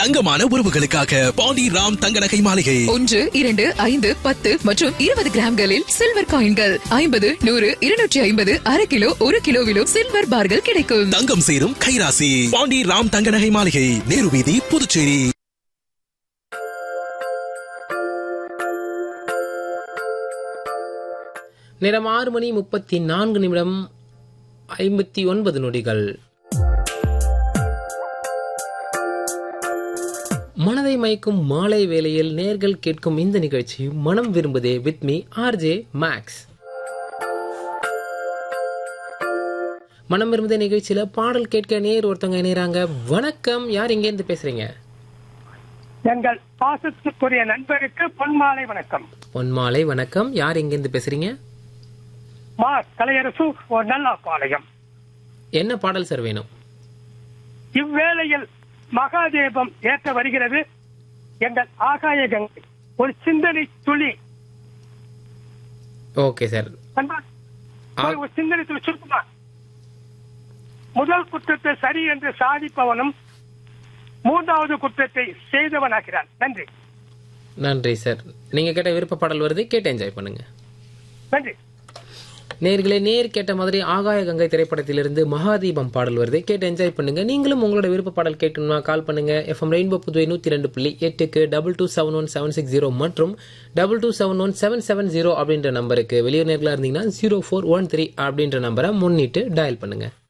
தங்கமான உறவுகளுக்காக பாண்டி ராம் தங்க நகை மாளிகை ஒன்று இரண்டு ஐந்து பத்து மற்றும் இருபது கிராம்களில் சில்வர் காயின்கள் ஐம்பது நூறு இருநூற்றி ஐம்பது அரை கிலோ ஒரு கிலோவிலும் சில்வர் பார்கள் கிடைக்கும் தங்கம் சேரும் கைராசி பாண்டி ராம் தங்க நகை மாளிகை நேரு வீதி புதுச்சேரி நேரம் ஆறு மணி முப்பத்தி நான்கு நிமிடம் ஐம்பத்தி ஒன்பது நொடிகள் மனதை மயக்கும் மாலை வேளையில் நேர்கள் கேட்கும் இந்த நிகழ்ச்சி மனம் விரும்புதே வித் மீ ஆர்ஜே மேக்ஸ் மனம் விரும்புதே நிகழ்ச்சியில பாடல் கேட்க நேர் ஒருத்தவங்க இணையறாங்க வணக்கம் யார் இங்க இருந்து பேசுறீங்க எங்கள் பாசத்துக்குரிய நண்பருக்கு பொன்மாலை வணக்கம் பொன்மாலை வணக்கம் யார் இங்க இருந்து பேசுறீங்க மா கலையரசு ஒரு நல்ல பாளையம் என்ன பாடல் சார் வேணும் இவ்வேளையில் மகாதேவம் ஏற்ற வருகிறது எங்கள் ஆகாய கங்கை ஒரு சிந்தனை துளி ஓகே சார் நண்பா, ஒரு- ஒரு சிந்தனை துளி சுருக்குமா முதல் குற்றத்தை சரி என்று சாதிப்பவனும் மூன்றாவது குற்றத்தை செய்தவனாகிறான் நன்றி நன்றி சார் நீங்க கேட்ட விருப்ப பாடல் வருது கேட்டு என்ஜாய் பண்ணுங்க நன்றி நேர்களே நேர் கேட்ட மாதிரி ஆகாய கங்கை திரைப்படத்திலிருந்து மகாதீபம் பாடல் வருது கேட்டு என்ஜாய் பண்ணுங்க நீங்களும் உங்களோட விருப்ப பாடல் கேட்கணும்னா கால் பண்ணுங்க எஃப்எம் ரெயின்போ புதுவை நூத்தி ரெண்டு புள்ளி எட்டுக்கு double two seven one seven six zero மற்றும் double two seven one seven seven zero அப்படின்ற நம்பருக்கு வெளியூர் நேர்களா இருந்தீங்கன்னா ஜீரோ ஃபோர் ஒன் த்ரீ அப்படின்ற நம்பரை முன்னிட்டு டயல் பண்ணுங்க